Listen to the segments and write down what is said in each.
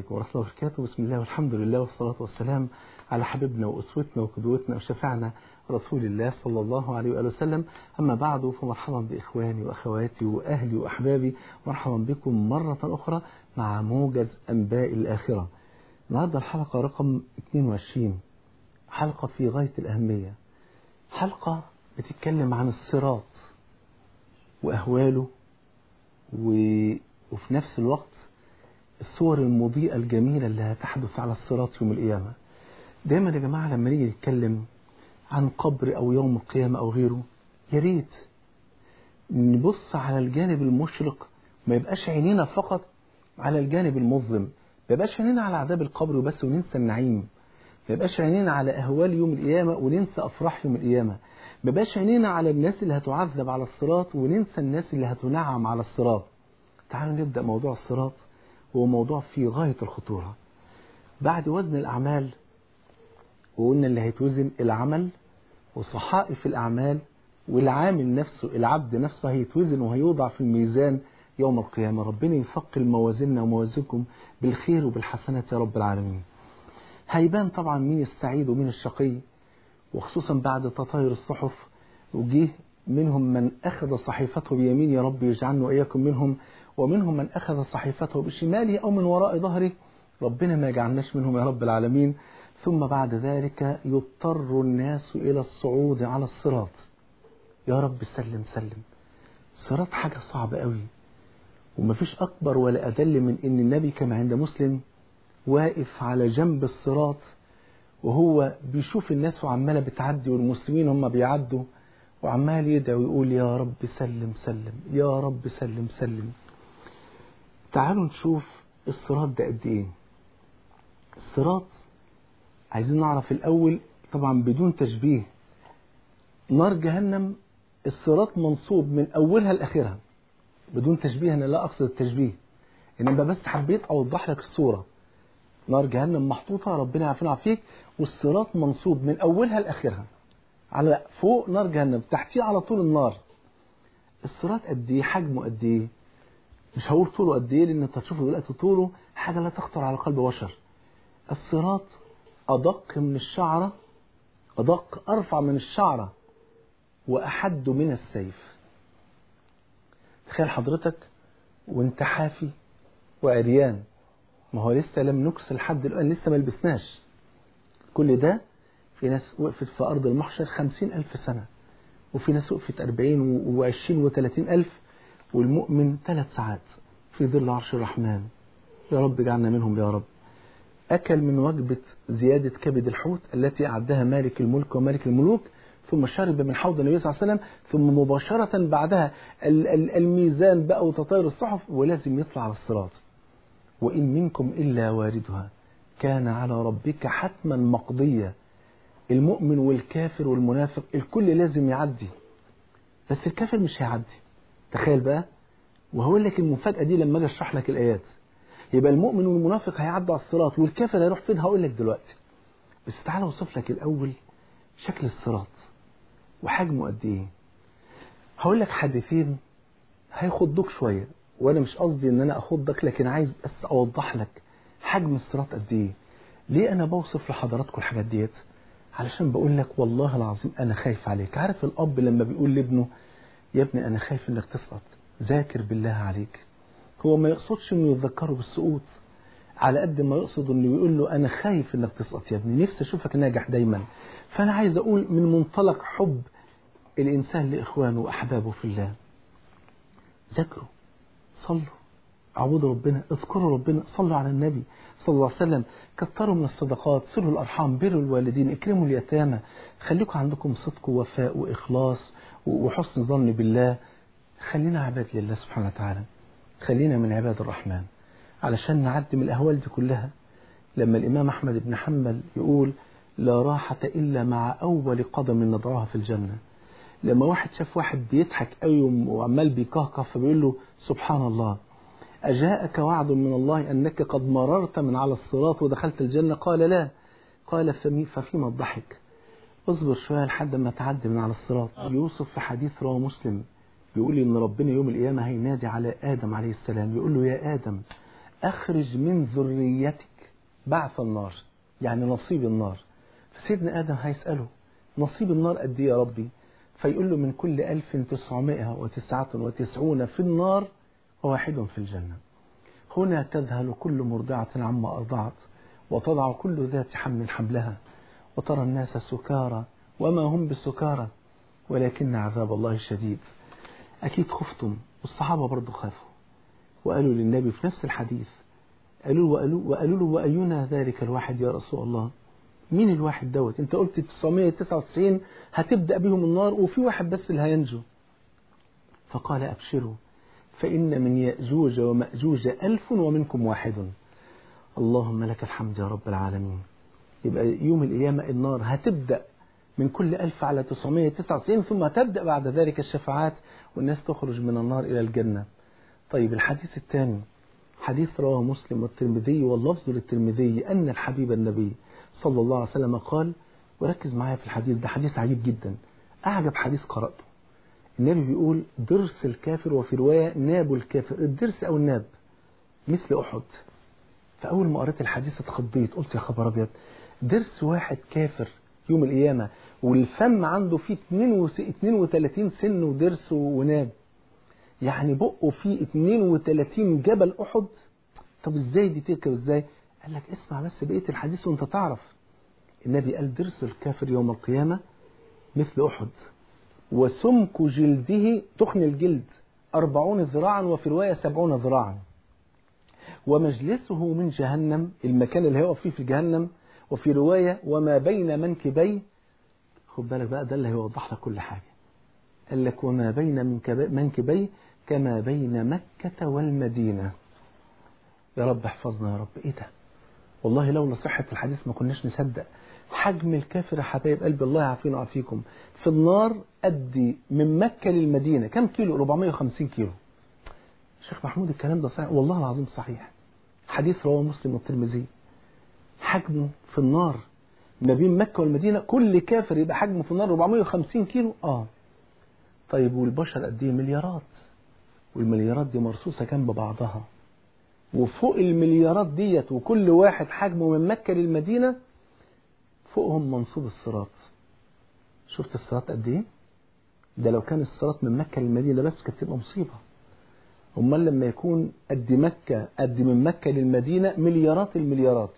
عليكم ورحمة الله وبركاته بسم الله والحمد لله والصلاة والسلام على حبيبنا وأسوتنا وقدوتنا وشفعنا رسول الله صلى الله عليه وآله وسلم أما بعد فمرحبا بإخواني وأخواتي وأهلي وأحبابي مرحبا بكم مرة أخرى مع موجز أنباء الآخرة النهاردة الحلقة رقم 22 حلقة في غاية الأهمية حلقة بتتكلم عن الصراط وأهواله و... وفي نفس الوقت الصور المضيئة الجميلة اللي هتحدث على الصراط يوم القيامة دايما يا جماعة لما نيجي نتكلم عن قبر أو يوم القيامة أو غيره يا ريت نبص على الجانب المشرق ما يبقاش عينينا فقط على الجانب المظلم ما يبقاش عينينا على عذاب القبر وبس وننسى النعيم ما يبقاش عينينا على أهوال يوم القيامة وننسى أفراح يوم القيامة ما يبقاش عينينا على الناس اللي هتعذب على الصراط وننسى الناس اللي هتنعم على الصراط تعالوا نبدأ موضوع الصراط هو موضوع في غاية الخطورة بعد وزن الأعمال وقلنا اللي هيتوزن العمل وصحائف الأعمال والعامل نفسه العبد نفسه هيتوزن وهيوضع في الميزان يوم القيامة ربنا يثقل موازيننا وموازينكم بالخير وبالحسنات يا رب العالمين هيبان طبعا مين السعيد ومين الشقي وخصوصا بعد تطاير الصحف وجيه منهم من أخذ صحيفته بيمين يا رب يجعلنا وإياكم منهم ومنهم من أخذ صحيفته بشماله أو من وراء ظهره ربنا ما يجعلناش منهم يا رب العالمين ثم بعد ذلك يضطر الناس إلى الصعود على الصراط يا رب سلم سلم الصراط حاجة صعبة قوي ومفيش أكبر ولا أدل من إن النبي كما عند مسلم واقف على جنب الصراط وهو بيشوف الناس وعمالة بتعدي والمسلمين هم بيعدوا وعمال يدعو ويقول يا رب سلم سلم يا رب سلم سلم تعالوا نشوف الصراط ده قد ايه الصراط عايزين نعرف الاول طبعا بدون تشبيه نار جهنم الصراط منصوب من اولها لاخرها بدون تشبيه انا لا اقصد التشبيه انما بس حبيت اوضح لك الصوره نار جهنم محطوطه ربنا يعافينا فيك والصراط منصوب من اولها لاخرها على فوق نار جهنم تحتيه على طول النار الصراط قد ايه حجمه قد ايه مش هقول طوله قد ايه لان انت هتشوفه دلوقتي طوله حاجه لا تخطر على قلب بشر الصراط ادق من الشعره ادق ارفع من الشعره واحد من السيف تخيل حضرتك وانت حافي وعريان ما هو لسه لم نكس لحد الان لسه ما لبسناش كل ده في ناس وقفت في أرض المحشر خمسين ألف سنة وفي ناس وقفت أربعين وعشرين وثلاثين ألف والمؤمن ثلاث ساعات في ظل عرش الرحمن يا رب اجعلنا منهم يا رب أكل من وجبة زيادة كبد الحوت التي أعدها مالك الملك ومالك الملوك ثم شرب من حوض النبي صلى الله عليه وسلم ثم مباشرة بعدها الميزان بقى وتطاير الصحف ولازم يطلع على الصراط وإن منكم إلا واردها كان على ربك حتما مقضيا المؤمن والكافر والمنافق الكل لازم يعدي بس الكافر مش هيعدي تخيل بقى وهقول لك المفاجأة دي لما اجي اشرح لك الآيات يبقى المؤمن والمنافق هيعدي على الصراط والكافر هيروح فين هقول لك دلوقتي بس تعالى اوصف لك الأول شكل الصراط وحجمه قد ايه هقول لك حديثين هيخضوك شوية وانا مش قصدي ان انا اخضك لكن عايز بس اوضح لك حجم الصراط قد ايه ليه انا بوصف لحضراتكم الحاجات ديت علشان بقول لك والله العظيم انا خايف عليك عارف الاب لما بيقول لابنه يا ابني انا خايف انك تسقط ذاكر بالله عليك هو ما يقصدش انه يذكره بالسقوط على قد ما يقصد انه يقول له انا خايف انك تسقط يا ابني نفسي اشوفك ناجح دايما فانا عايز اقول من منطلق حب الانسان لاخوانه واحبابه في الله ذاكروا صلوا اعبدوا ربنا اذكروا ربنا صلوا على النبي صلى الله عليه وسلم كتروا من الصدقات صلوا الارحام بروا الوالدين اكرموا اليتامى خليكم عندكم صدق ووفاء واخلاص وحسن ظن بالله خلينا عباد لله سبحانه وتعالى خلينا من عباد الرحمن علشان نعدي من الاهوال دي كلها لما الامام احمد بن حنبل يقول لا راحة الا مع اول قدم نضعها في الجنة لما واحد شاف واحد بيضحك قوي وعمال بيكهكه فبيقول له سبحان الله أجاءك وعد من الله أنك قد مررت من على الصراط ودخلت الجنة قال لا قال ففيما الضحك اصبر شوية لحد ما تعدي من على الصراط يوسف في حديث رواه مسلم بيقول إن ربنا يوم القيامة هينادي على آدم عليه السلام يقول له يا آدم أخرج من ذريتك بعث النار يعني نصيب النار فسيدنا آدم هيسأله نصيب النار قد إيه يا ربي فيقول له من كل ألف تسعمائة وتسعة وتسعون في النار وواحد في الجنة هنا تذهل كل مرضعة عما أرضعت وتضع كل ذات حمل حملها وترى الناس سكارى وما هم بسكارى ولكن عذاب الله شديد أكيد خفتم والصحابة برضو خافوا وقالوا للنبي في نفس الحديث قالوا وقالوا, وقالوا له وأينا ذلك الواحد يا رسول الله مين الواحد دوت انت قلت 999 هتبدأ بهم النار وفي واحد بس اللي هينجو فقال أبشروا فإن من يأجوج ومأجوج ألف ومنكم واحد اللهم لك الحمد يا رب العالمين يبقى يوم القيامة النار هتبدأ من كل ألف على 999 ثم تبدأ بعد ذلك الشفاعات والناس تخرج من النار إلى الجنة طيب الحديث الثاني حديث رواه مسلم والترمذي واللفظ للترمذي أن الحبيب النبي صلى الله عليه وسلم قال وركز معايا في الحديث ده حديث عجيب جدا أعجب حديث قرأته النبي بيقول درس الكافر وفي رواية ناب الكافر الدرس أو الناب مثل أحد فأول ما قرأت الحديث اتخضيت قلت يا خبر أبيض درس واحد كافر يوم القيامة والفم عنده فيه 32 سن ودرس وناب يعني بقه فيه 32 جبل أحد طب ازاي دي تركب ازاي قال لك اسمع بس بقية الحديث وانت تعرف النبي قال درس الكافر يوم القيامة مثل أحد وسمك جلده تخن الجلد أربعون ذراعا وفي رواية سبعون ذراعا ومجلسه من جهنم المكان اللي هيقف فيه في جهنم وفي رواية وما بين منكبي خد بالك بقى ده اللي هيوضح لك كل حاجة قال لك وما بين منكبي كما بين مكة والمدينة يا رب احفظنا يا رب ايه ده والله لولا صحة الحديث ما كناش نصدق حجم الكافر يا حبايب قلبي الله يعافينا ويعافيكم في النار قد من مكة للمدينة كم كيلو 450 كيلو شيخ محمود الكلام ده صحيح والله العظيم صحيح حديث رواه مسلم والترمذي حجمه في النار ما بين مكة والمدينة كل كافر يبقى حجمه في النار 450 كيلو اه طيب والبشر قد ايه مليارات والمليارات دي مرصوصة جنب بعضها وفوق المليارات ديت وكل واحد حجمه من مكة للمدينة فوقهم منصوب الصراط شفت الصراط قد ايه ده لو كان الصراط من مكة للمدينة بس كانت تبقى مصيبة امال لما يكون قد مكة قد من مكة للمدينة مليارات المليارات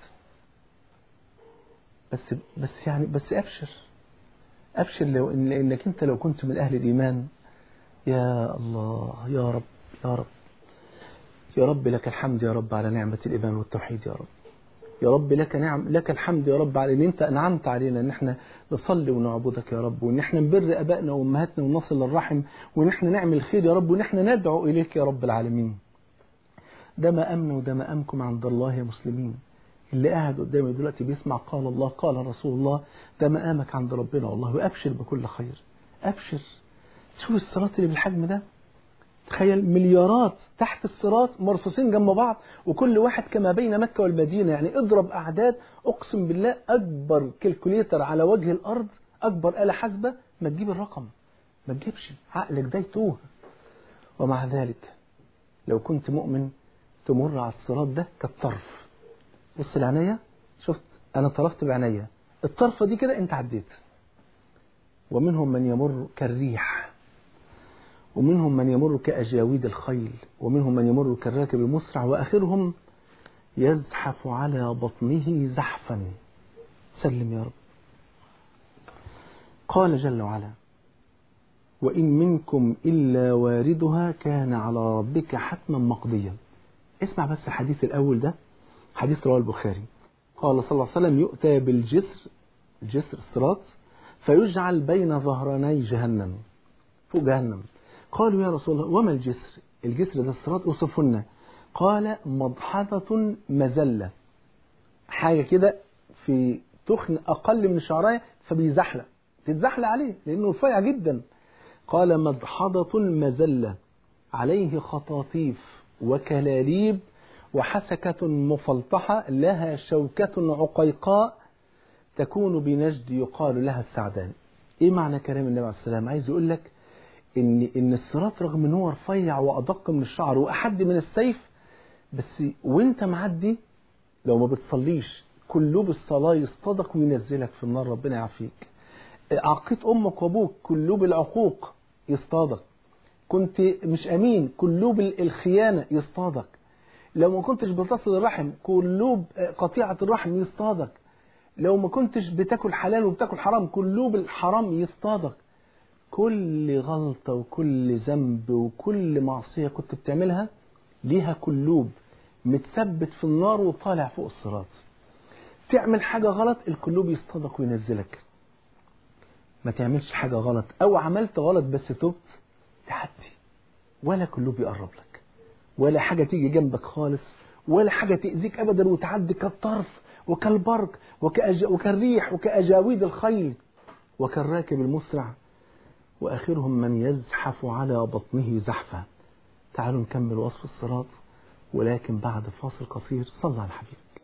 بس بس يعني بس ابشر ابشر لو إن لانك انت لو كنت من اهل الايمان يا الله يا رب يا رب يا رب لك الحمد يا رب على نعمة الإيمان والتوحيد يا رب يا رب لك نعم لك الحمد يا رب على ان انت انعمت علينا ان احنا نصلي ونعبدك يا رب وان احنا نبر ابائنا وامهاتنا ونصل للرحم وان احنا نعمل خير يا رب وان احنا ندعو اليك يا رب العالمين ده مقامنا وده مقامكم عند الله يا مسلمين اللي قاعد قدامي دلوقتي بيسمع قال الله قال رسول الله ده مقامك عند ربنا والله وابشر بكل خير ابشر شوف الصراط اللي بالحجم ده تخيل مليارات تحت الصراط مرصوصين جنب بعض وكل واحد كما بين مكة والمدينة يعني اضرب أعداد أقسم بالله أكبر كالكوليتر على وجه الأرض أكبر آلة حاسبة ما تجيب الرقم ما تجيبش عقلك ده يتوه ومع ذلك لو كنت مؤمن تمر على الصراط ده كالطرف بص العناية شفت أنا طرفت بعناية الطرفة دي كده أنت عديت ومنهم من يمر كالريح ومنهم من يمر كأجاويد الخيل ومنهم من يمر كالراكب المسرع وآخرهم يزحف على بطنه زحفا سلم يا رب قال جل وعلا وإن منكم إلا واردها كان على ربك حتما مقضيا اسمع بس الحديث الأول ده حديث رواه البخاري قال صلى الله عليه وسلم يؤتى بالجسر الجسر الصراط فيجعل بين ظهراني جهنم فوق جهنم قالوا يا رسول الله وما الجسر الجسر ده الصراط اوصفه لنا قال مضحضة مزلة حاجة كده في تخن أقل من شعراية فبيزحلق تتزحلق عليه لأنه رفيع جدا قال مضحضة مزلة عليه خطاطيف وكلاليب وحسكة مفلطحة لها شوكة عقيقاء تكون بنجد يقال لها السعدان ايه معنى كلام النبي عليه السلام عايز يقول لك ان ان الصراط رغم ان هو رفيع وادق من الشعر واحد من السيف بس وانت معدي لو ما بتصليش كلوب الصلاة يصطادك وينزلك في النار ربنا يعافيك عقيت امك وابوك كلوب العقوق يصطادك كنت مش امين كلوب الخيانة يصطادك لو ما كنتش بتصل الرحم كلوب قطيعة الرحم يصطادك لو ما كنتش بتاكل حلال وبتاكل حرام كلوب الحرام يصطادك كل غلطة وكل ذنب وكل معصية كنت بتعملها ليها كلوب متثبت في النار وطالع فوق الصراط تعمل حاجة غلط الكلوب يصطادك وينزلك ما تعملش حاجة غلط أو عملت غلط بس تبت تعدي ولا كلوب يقرب لك ولا حاجة تيجي جنبك خالص ولا حاجة تأذيك أبدا وتعدي كالطرف وكالبرق وكأج... وكالريح وكأجاويد الخيل وكالراكب المسرع وآخرهم من يزحف على بطنه زحفا تعالوا نكمل وصف الصراط ولكن بعد فاصل قصير صلى على حبيبك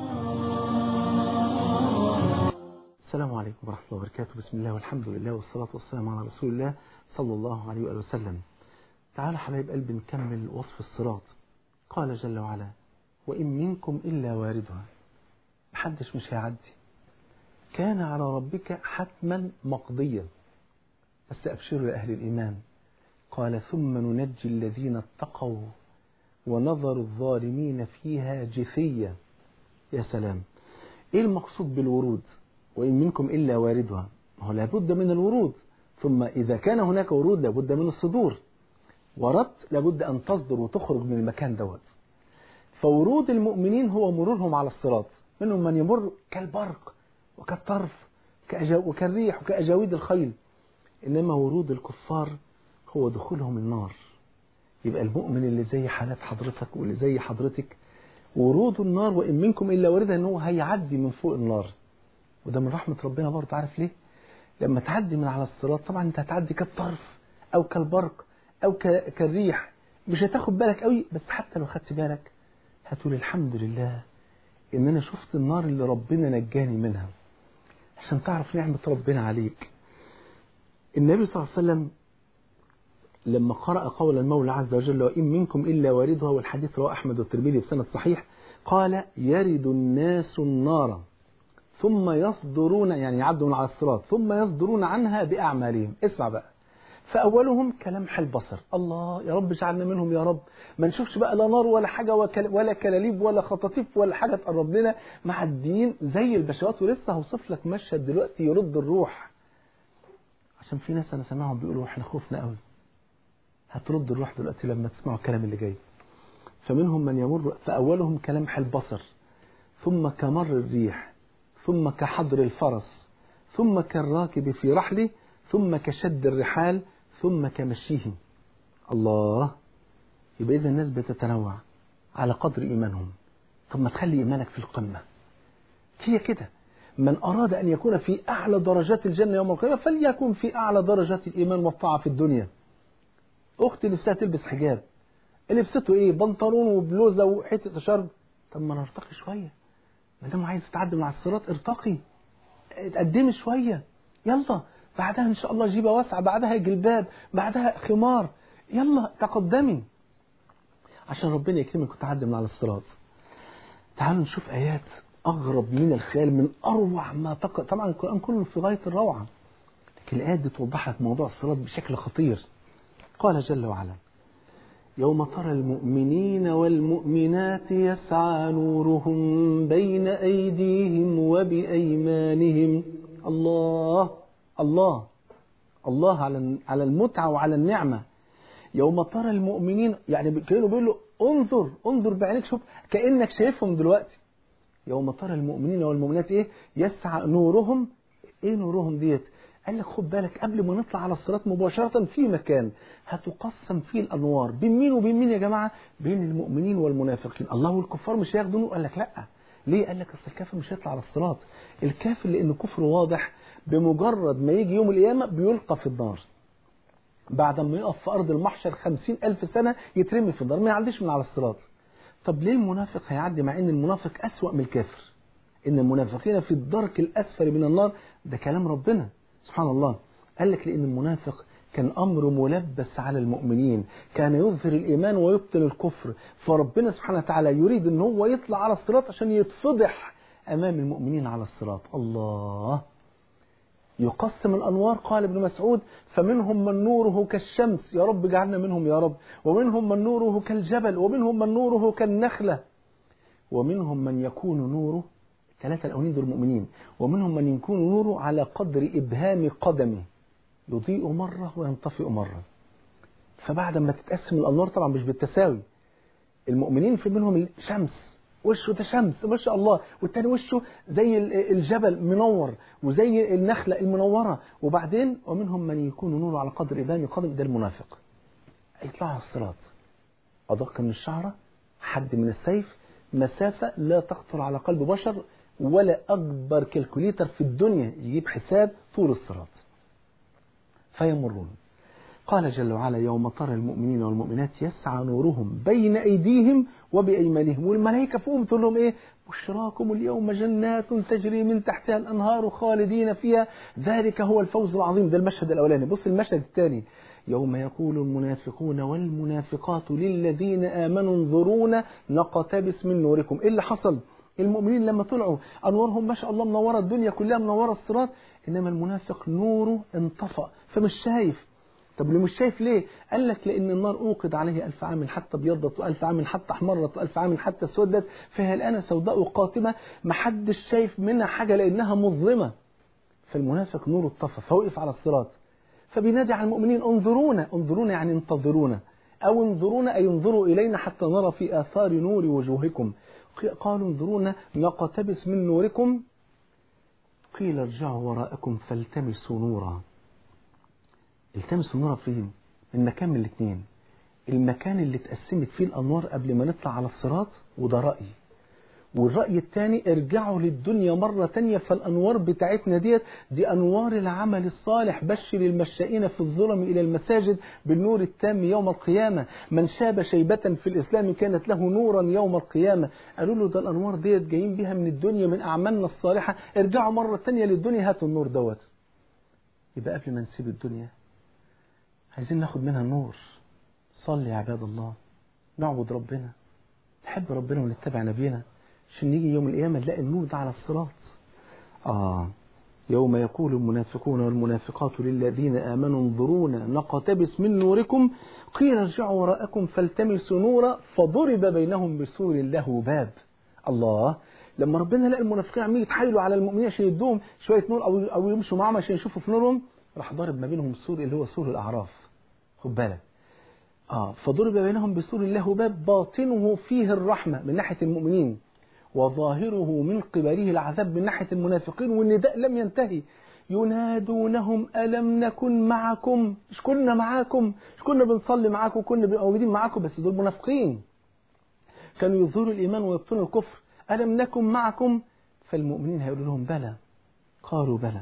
السلام عليكم ورحمة الله وبركاته بسم الله والحمد لله والصلاة والسلام على رسول الله صلى الله عليه وآله وسلم تعالى حبايب قلبي نكمل وصف الصراط قال جل وعلا وإن منكم إلا واردها محدش مش هيعدي كان على ربك حتما مقضيا بس أبشروا يا أهل الإيمان قال ثم ننجي الذين اتقوا ونظر الظالمين فيها جثية يا سلام إيه المقصود بالورود وإن منكم إلا واردها هو لابد من الورود ثم إذا كان هناك ورود لابد من الصدور وردت لابد أن تصدر وتخرج من المكان دوت فورود المؤمنين هو مرورهم على الصراط منهم من يمر كالبرق وكالطرف وكالريح وكأجاويد الخيل إنما ورود الكفار هو دخولهم النار يبقى المؤمن اللي زي حالات حضرتك واللي زي حضرتك ورود النار وإن منكم إلا واردها إن هو هيعدي من فوق النار وده من رحمة ربنا برضه عارف ليه؟ لما تعدي من على الصراط طبعا أنت هتعدي كالطرف أو كالبرق أو كالريح مش هتاخد بالك قوي بس حتى لو خدت بالك هتقول الحمد لله إن أنا شفت النار اللي ربنا نجاني منها عشان تعرف نعمة ربنا عليك النبي صلى الله عليه وسلم لما قرأ قول المولى عز وجل وإن منكم إلا واردها والحديث رواه أحمد والترمذي بسند صحيح قال يرد الناس النار ثم يصدرون يعني يعدوا من على الصراط ثم يصدرون عنها بأعمالهم اسمع بقى فأولهم كلمح البصر الله يا رب اجعلنا منهم يا رب ما نشوفش بقى لا نار ولا حاجة ولا كلاليب ولا خطاطيف ولا حاجة تقرب لنا معديين زي البشوات ولسه هوصف لك مشهد دلوقتي يرد الروح عشان في ناس أنا سامعهم بيقولوا احنا خوفنا قوي هترد الروح دلوقتي لما تسمعوا الكلام اللي جاي فمنهم من يمر فأولهم كلمح البصر ثم كمر الريح ثم كحضر الفرس ثم كالراكب في رحله ثم كشد الرحال ثم كمشيهم الله يبقى إذا الناس بتتنوع على قدر إيمانهم طب ما تخلي إيمانك في القمة هي كده من أراد أن يكون في أعلى درجات الجنة يوم القيامة فليكن في أعلى درجات الإيمان والطاعة في الدنيا أختي نفسها تلبس حجاب لبسته إيه بنطلون وبلوزة وحتة شرب طب ما نرتقي شوية ما دام عايز تعدي من على الصراط ارتقي اتقدمي شوية يلا بعدها ان شاء الله جيبه واسعه بعدها جلباب بعدها خمار يلا تقدمي عشان ربنا يكرمك وتعدي من على الصراط تعالوا نشوف ايات اغرب من الخيال من اروع ما تقرا طبعا القران كله في غايه الروعه لكن الايات دي توضح لك موضوع الصراط بشكل خطير قال جل وعلا يوم ترى المؤمنين والمؤمنات يسعى نورهم بين ايديهم وبايمانهم الله الله الله على على المتعة وعلى النعمة يوم ترى المؤمنين يعني كانوا بيقولوا انظر انظر بعينك شوف كأنك شايفهم دلوقتي يوم ترى المؤمنين والمؤمنات ايه يسعى نورهم ايه نورهم ديت قال لك خد بالك قبل ما نطلع على الصراط مباشرة في مكان هتقسم فيه الأنوار بين مين وبين مين يا جماعة بين المؤمنين والمنافقين الله والكفار مش هياخدوا نور قال لك لا ليه قال لك اصل الكافر مش هيطلع على الصراط الكافر لأن كفره واضح بمجرد ما يجي يوم القيامة بيلقى في النار بعد ما يقف في أرض المحشر خمسين ألف سنة يترمي في النار ما يعديش من على الصراط طب ليه المنافق هيعدي مع ان المنافق أسوأ من الكافر ان المنافقين في الدرك الأسفل من النار ده كلام ربنا سبحان الله قال لك لأن المنافق كان أمر ملبس على المؤمنين كان يظهر الإيمان ويبطل الكفر فربنا سبحانه وتعالى يريد أن هو يطلع على الصراط عشان يتفضح أمام المؤمنين على الصراط الله يقسم الأنوار قال ابن مسعود فمنهم من نوره كالشمس يا رب اجعلنا منهم يا رب ومنهم من نوره كالجبل ومنهم من نوره كالنخلة ومنهم من يكون نوره ثلاثة الأولين دول مؤمنين ومنهم من يكون نوره على قدر إبهام قدمه يضيء مرة وينطفئ مرة فبعد ما تتقسم الأنوار طبعا مش بالتساوي المؤمنين في منهم الشمس وشه ده شمس ما شاء الله والتاني وشه زي الجبل منور وزي النخلة المنورة وبعدين ومنهم من يكون نوره على قدر إبهام قدم ده المنافق هيطلع على الصراط أدق من الشعرة حد من السيف مسافة لا تخطر على قلب بشر ولا أكبر كالكوليتر في الدنيا يجيب حساب طول الصراط فيمرون قال جل وعلا يوم ترى المؤمنين والمؤمنات يسعى نورهم بين أيديهم وبأيمانهم والملائكة فوقهم تقول لهم إيه بشراكم اليوم جنات تجري من تحتها الأنهار خالدين فيها ذلك هو الفوز العظيم ده المشهد الأولاني بص المشهد الثاني يوم يقول المنافقون والمنافقات للذين آمنوا انظرونا نقتبس من نوركم إيه اللي حصل المؤمنين لما طلعوا أنوارهم ما شاء الله منورة الدنيا كلها منورة الصراط إنما المنافق نوره انطفأ فمش شايف طب اللي مش شايف ليه قال لك لأن النار أوقد عليه ألف عام حتى ابيضت وألف عام حتى أحمرت وألف عام حتى اسودت فهي الآن سوداء قاتمة محدش شايف منها حاجة لأنها مظلمة فالمنافق نوره اطفى فوقف على الصراط فبينادي على المؤمنين انظرونا انظرونا يعني انتظرونا أو انظرونا أي انظروا إلينا حتى نرى في آثار نور وجوهكم قالوا انظرونا نقتبس من نوركم قيل ارجعوا وراءكم فالتمسوا نورا التمسوا نورا فين من مكان من الاثنين المكان اللي اتقسمت فيه الأنوار قبل ما نطلع على الصراط وده رأيي والرأي الثاني ارجعوا للدنيا مرة تانية فالأنوار بتاعتنا ديت دي أنوار العمل الصالح بشر المشائين في الظلم إلى المساجد بالنور التام يوم القيامة من شاب شيبة في الإسلام كانت له نورا يوم القيامة قالوا له ده الأنوار ديت جايين بها من الدنيا من أعمالنا الصالحة ارجعوا مرة تانية للدنيا هاتوا النور دوت يبقى قبل ما نسيب الدنيا عايزين ناخد منها النور صلي يا عباد الله نعبد ربنا نحب ربنا ونتبع نبينا عشان نيجي يوم القيامة نلاقي النور ده على الصراط آه يوم يقول المنافقون والمنافقات للذين آمنوا انظرونا نقتبس من نوركم قيل ارجعوا وراءكم فالتمسوا نورا فضرب بينهم بسور له باب الله لما ربنا لقى المنافقين عمالين يتحايلوا على المؤمنين عشان يدوهم شويه نور او او يمشوا معاهم عشان يشوفوا في نورهم راح ضارب ما بينهم سور اللي هو سور الاعراف خد بالك اه فضرب بينهم بسور له باب باطنه فيه الرحمه من ناحيه المؤمنين وظاهره من قبله العذاب من ناحية المنافقين والنداء لم ينتهي ينادونهم ألم نكن معكم مش كنا معاكم مش كنا بنصلي معاكم كنا موجودين معاكم بس دول منافقين كانوا يظهروا الإيمان ويبطنوا الكفر ألم نكن معكم فالمؤمنين هيقولوا لهم بلى قالوا بلى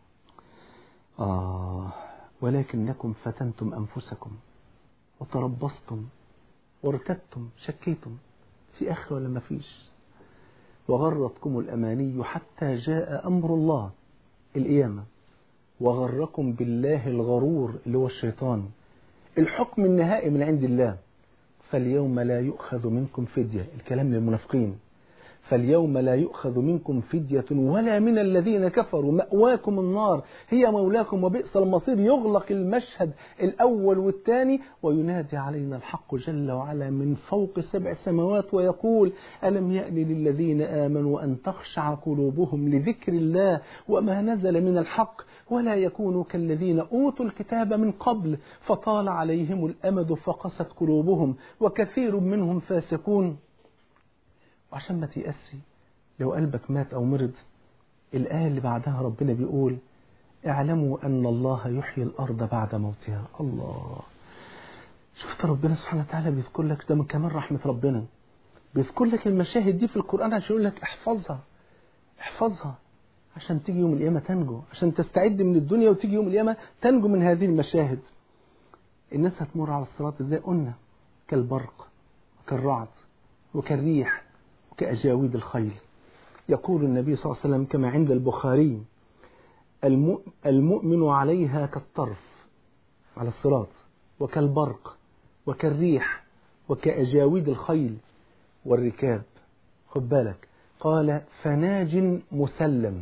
آه ولكنكم فتنتم أنفسكم وتربصتم وارتدتم شكيتم في آخر ولا ما فيش وغرتكم الأماني حتى جاء أمر الله القيامة وغركم بالله الغرور اللي هو الشيطان الحكم النهائي من عند الله فاليوم لا يؤخذ منكم فدية الكلام للمنافقين فاليوم لا يؤخذ منكم فدية ولا من الذين كفروا مأواكم النار هي مولاكم وبئس المصير يغلق المشهد الأول والثاني وينادي علينا الحق جل وعلا من فوق سبع سماوات ويقول ألم يأن للذين آمنوا أن تخشع قلوبهم لذكر الله وما نزل من الحق ولا يكونوا كالذين أوتوا الكتاب من قبل فطال عليهم الأمد فقست قلوبهم وكثير منهم فاسقون وعشان ما تيأسي لو قلبك مات أو مرض الآية اللي بعدها ربنا بيقول اعلموا أن الله يحيي الأرض بعد موتها الله شفت ربنا سبحانه وتعالى بيذكر لك ده من كمال رحمة ربنا بيذكر لك المشاهد دي في القرآن عشان يقول لك احفظها احفظها عشان تيجي يوم القيامة تنجو عشان تستعد من الدنيا وتيجي يوم القيامة تنجو من هذه المشاهد الناس هتمر على الصراط ازاي قلنا كالبرق وكالرعد وكالريح كأجاويد الخيل يقول النبي صلى الله عليه وسلم كما عند البخاري المؤمن عليها كالطرف على الصراط وكالبرق وكالريح وكأجاويد الخيل والركاب خد بالك قال فناج مسلم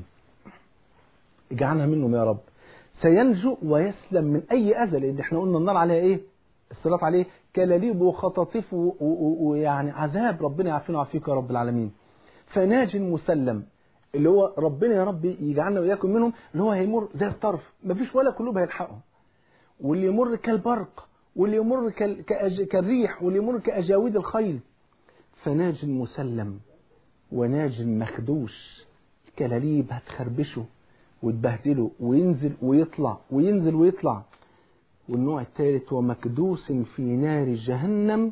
اجعلنا منهم يا رب سينجو ويسلم من أي أذى لأن احنا قلنا النار عليها إيه الصراط عليه كلاليب وخطاطيف ويعني عذاب ربنا يعافينا ويعافيك يا رب العالمين فناج مسلم اللي هو ربنا يا رب يجعلنا وإياكم منهم اللي هو هيمر زي الطرف مفيش ولا قلوب هيلحقه واللي يمر كالبرق واللي يمر كالأج... كالريح واللي يمر كأجاويد الخيل فناج مسلم وناج مخدوش كلاليب هتخربشه وتبهدله وينزل ويطلع وينزل ويطلع والنوع الثالث ومكدوس في نار جهنم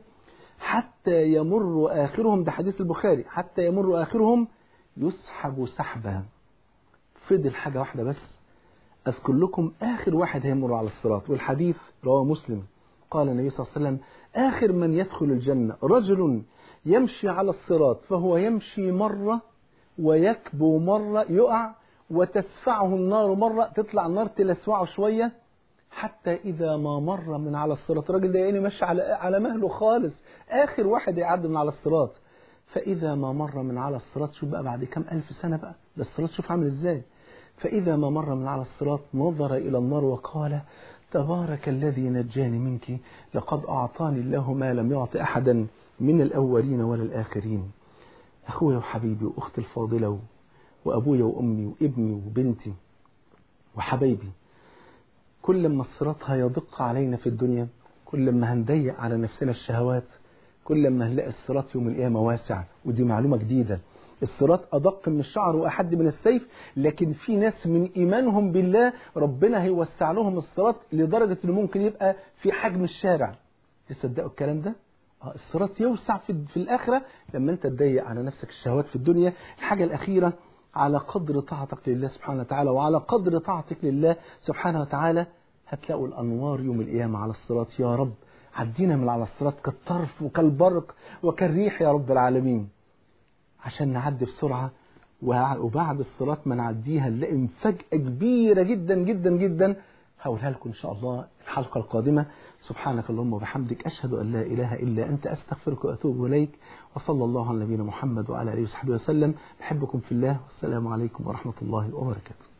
حتى يمر آخرهم ده حديث البخاري حتى يمر آخرهم يسحب سحبا فضل حاجة واحدة بس أذكر لكم آخر واحد هيمر على الصراط والحديث رواه مسلم قال النبي صلى الله عليه وسلم آخر من يدخل الجنة رجل يمشي على الصراط فهو يمشي مرة ويكبو مرة يقع وتسفعه النار مرة تطلع النار تلسوعه شوية حتى إذا ما مر من على الصراط الراجل ده يعني ماشي على على مهله خالص آخر واحد يعدي من على الصراط فإذا ما مر من على الصراط شوف بقى بعد كم ألف سنة بقى ده الصراط شوف عامل إزاي فإذا ما مر من على الصراط نظر إلى النار وقال تبارك الذي نجاني منك لقد أعطاني الله ما لم يعط أحدا من الأولين ولا الآخرين أخويا وحبيبي وأختي الفاضلة وأبويا وأمي وابني وبنتي وحبايبي كل ما الصراط هيدق علينا في الدنيا كل ما هنضيق على نفسنا الشهوات كل ما هنلاقي الصراط يوم القيامة واسع ودي معلومة جديدة الصراط أدق من الشعر وأحد من السيف لكن في ناس من إيمانهم بالله ربنا هيوسع لهم الصراط لدرجة أنه ممكن يبقى في حجم الشارع تصدقوا الكلام ده؟ آه الصراط يوسع في, في الآخرة لما أنت تضيق على نفسك الشهوات في الدنيا الحاجة الأخيرة على قدر طاعتك لله سبحانه وتعالى وعلى قدر طاعتك لله سبحانه وتعالى هتلاقوا الأنوار يوم القيامة على الصراط يا رب عدينا من على الصراط كالطرف وكالبرق وكالريح يا رب العالمين عشان نعدي بسرعة وبعد الصراط ما نعديها نلاقي مفاجأة كبيرة جدا جدا جدا هقولها لكم إن شاء الله الحلقة القادمة سبحانك اللهم وبحمدك أشهد أن لا إله إلا أنت أستغفرك وأتوب إليك وصلى الله على نبينا محمد وعلى آله وصحبه وسلم بحبكم في الله والسلام عليكم ورحمة الله وبركاته